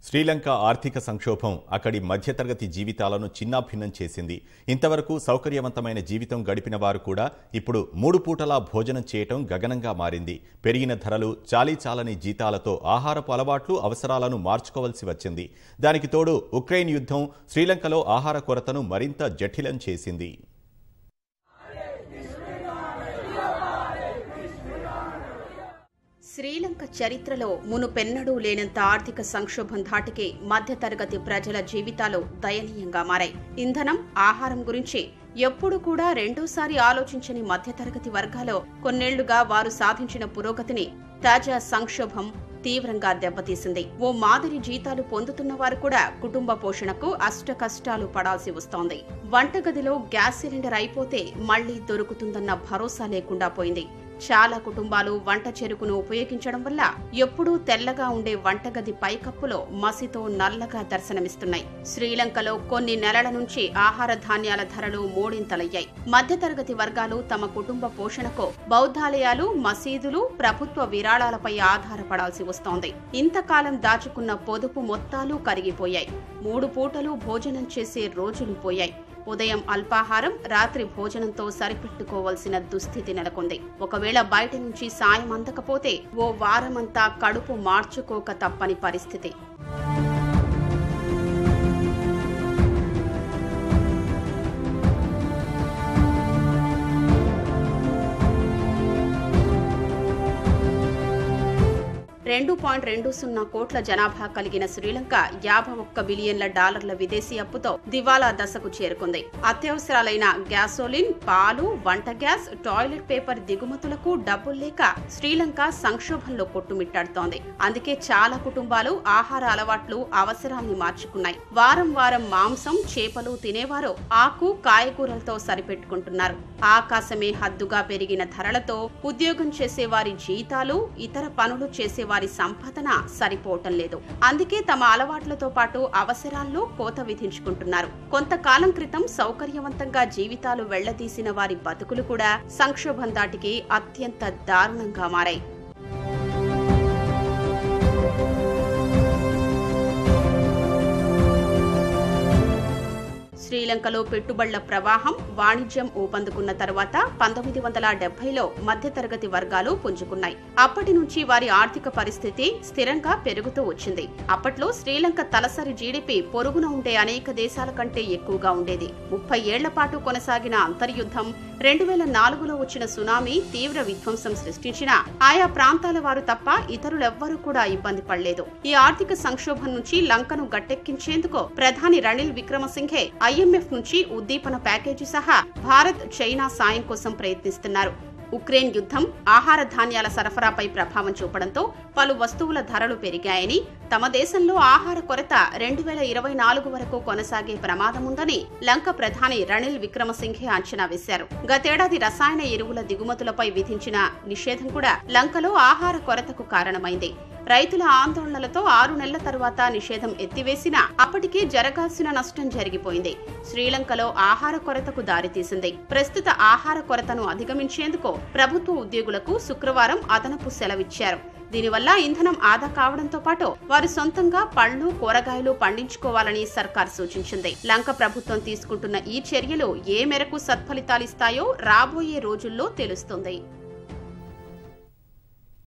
శ్రీలంక ఆర్థిక సంక్షోభం అక్కడి మధ్యతరగతి జీవితాలను చిన్నాభిన్నం చేసింది ఇంతవరకు సౌకర్యవంతమైన జీవితం గడిపిన వారు కూడా ఇప్పుడు మూడు పూటలా భోజనం చేయటం గగనంగా మారింది పెరిగిన ధరలు చాలీ చాలని జీతాలతో ఆహారపు అలవాట్లు అవసరాలను మార్చుకోవాల్సి వచ్చింది దానికి తోడు ఉక్రెయిన్ యుద్ధం శ్రీలంకలో ఆహార కొరతను మరింత జటిలం చేసింది శ్రీలంక చరిత్రలో మునుపెన్నడూ లేనంత ఆర్థిక సంక్షోభం ధాటికి మధ్యతరగతి ప్రజల జీవితాలు దయనీయంగా మారాయి ఇంధనం ఆహారం గురించి ఎప్పుడు కూడా రెండోసారి ఆలోచించని మధ్యతరగతి వర్గాలో కొన్నేళ్లుగా వారు సాధించిన పురోగతిని తాజా సంక్షోభం తీవ్రంగా దెబ్బతీసింది ఓ మాదిరి జీతాలు పొందుతున్న వారు కూడా కుటుంబ పోషణకు అష్ట కష్టాలు పడాల్సి వస్తోంది వంటగదిలో గ్యాస్ సిలిండర్ అయిపోతే మళ్లీ దొరుకుతుందన్న భరోసా లేకుండా పోయింది చాలా కుటుంబాలు వంట చెరుకును ఉపయోగించడం వల్ల ఎప్పుడూ తెల్లగా ఉండే వంటగది పైకప్పులో మసితో నల్లగా దర్శనమిస్తున్నాయి శ్రీలంకలో కొన్ని నెలల నుంచి ఆహార ధాన్యాల ధరలు మూడింతలయ్యాయి మధ్యతరగతి వర్గాలు తమ కుటుంబ పోషణకు బౌద్ధాలయాలు మసీదులు ప్రభుత్వ విరాళాలపై ఆధారపడాల్సి వస్తోంది ఇంతకాలం దాచుకున్న పొదుపు మొత్తాలు కరిగిపోయాయి మూడు పూటలు భోజనం చేసే రోజులు పోయాయి ఉదయం అల్పాహారం రాత్రి భోజనంతో సరిపెట్టుకోవాల్సిన దుస్థితి నెలకొంది ఒకవేళ బయట నుంచి సాయం అందకపోతే ఓ వారమంతా కడుపు మార్చుకోక తప్పని పరిస్థితి రెండు పాయింట్ రెండు సున్నా కోట్ల జనాభా కలిగిన శ్రీలంక యాభై ఒక్క బిలియన్ల డాలర్ల విదేశీ అప్పుతో దివాలా దశకు చేరుకుంది అత్యవసరాలైన గ్యాసోలిన్ పాలు వంట గ్యాస్ టాయిలెట్ పేపర్ దిగుమతులకు డబ్బులు లేక శ్రీలంక సంక్షోభంలో కొట్టుమిట్టాడుతోంది అందుకే చాలా కుటుంబాలు ఆహార అలవాట్లు అవసరాల్ని మార్చుకున్నాయి వారం వారం మాంసం చేపలు తినేవారు ఆకు కాయగూరలతో సరిపెట్టుకుంటున్నారు ఆకాశమే హద్దుగా పెరిగిన ధరలతో ఉద్యోగం చేసే వారి జీతాలు ఇతర పనులు చేసే వారి సంపాదన సరిపోవటం లేదు అందుకే తమ అలవాట్లతో పాటు అవసరాల్లో కోత విధించుకుంటున్నారు కొంతకాలం క్రితం సౌకర్యవంతంగా జీవితాలు వెళ్లదీసిన వారి బతుకులు కూడా సంక్షోభం దాటికి అత్యంత దారుణంగా మారాయి శ్రీలంకలో పెట్టుబడుల ప్రవాహం వాణిజ్యం ఊపందుకున్న తర్వాత పంతొమ్మిది వందల డెబ్బైలో మధ్యతరగతి వర్గాలు పుంజుకున్నాయి అప్పటి నుంచి వారి ఆర్థిక పరిస్థితి స్థిరంగా పెరుగుతూ వచ్చింది అప్పట్లో శ్రీలంక తలసరి జీడిపి పొరుగున ఉండే అనేక దేశాల కంటే ఎక్కువగా ఉండేది ముప్పై ఏళ్ల పాటు కొనసాగిన అంతర్యుద్ధం రెండు వేల నాలుగులో వచ్చిన సునామీ తీవ్ర విధ్వంసం సృష్టించినా ఆయా ప్రాంతాల వారు తప్ప ఇతరులెవ్వరూ కూడా ఇబ్బంది పడలేదు ఈ ఆర్థిక సంక్షోభం నుంచి లంకను గట్టెక్కించేందుకు ప్రధాని రనిల్ విక్రమసింఘే ఐఎంఎఫ్ నుంచి ఉద్దీపన ప్యాకేజీ సహా భారత్ చైనా సాయం కోసం ప్రయత్నిస్తున్నారు ఉక్రెయిన్ యుద్ధం ఆహార ధాన్యాల సరఫరాపై ప్రభావం చూపడంతో పలు వస్తువుల ధరలు పెరిగాయని తమ దేశంలో ఆహార కొరత రెండు వేల ఇరవై నాలుగు వరకు కొనసాగే ప్రమాదముందని లంక ప్రధాని రనిల్ విక్రమసింఘే అంచనా వేశారు గతేడాది రసాయన ఎరువుల దిగుమతులపై విధించిన నిషేధం కూడా లంకలో ఆహార కొరతకు కారణమైంది రైతుల ఆందోళనలతో ఆరు నెలల తరువాత నిషేధం ఎత్తివేసినా అప్పటికే జరగాల్సిన నష్టం జరిగిపోయింది శ్రీలంకలో ఆహార కొరతకు దారితీసింది ప్రస్తుత ఆహార కొరతను అధిగమించేందుకు ప్రభుత్వ ఉద్యోగులకు శుక్రవారం అదనపు సెలవిచ్చారు దీనివల్ల ఇంధనం ఆదా కావడంతో పాటు వారు సొంతంగా పళ్లు కూరగాయలు పండించుకోవాలని సర్కార్ సూచించింది లంక ప్రభుత్వం తీసుకుంటున్న ఈ చర్యలు ఏ మేరకు సత్ఫలితాలిస్తాయో రాబోయే రోజుల్లో తెలుస్తుంది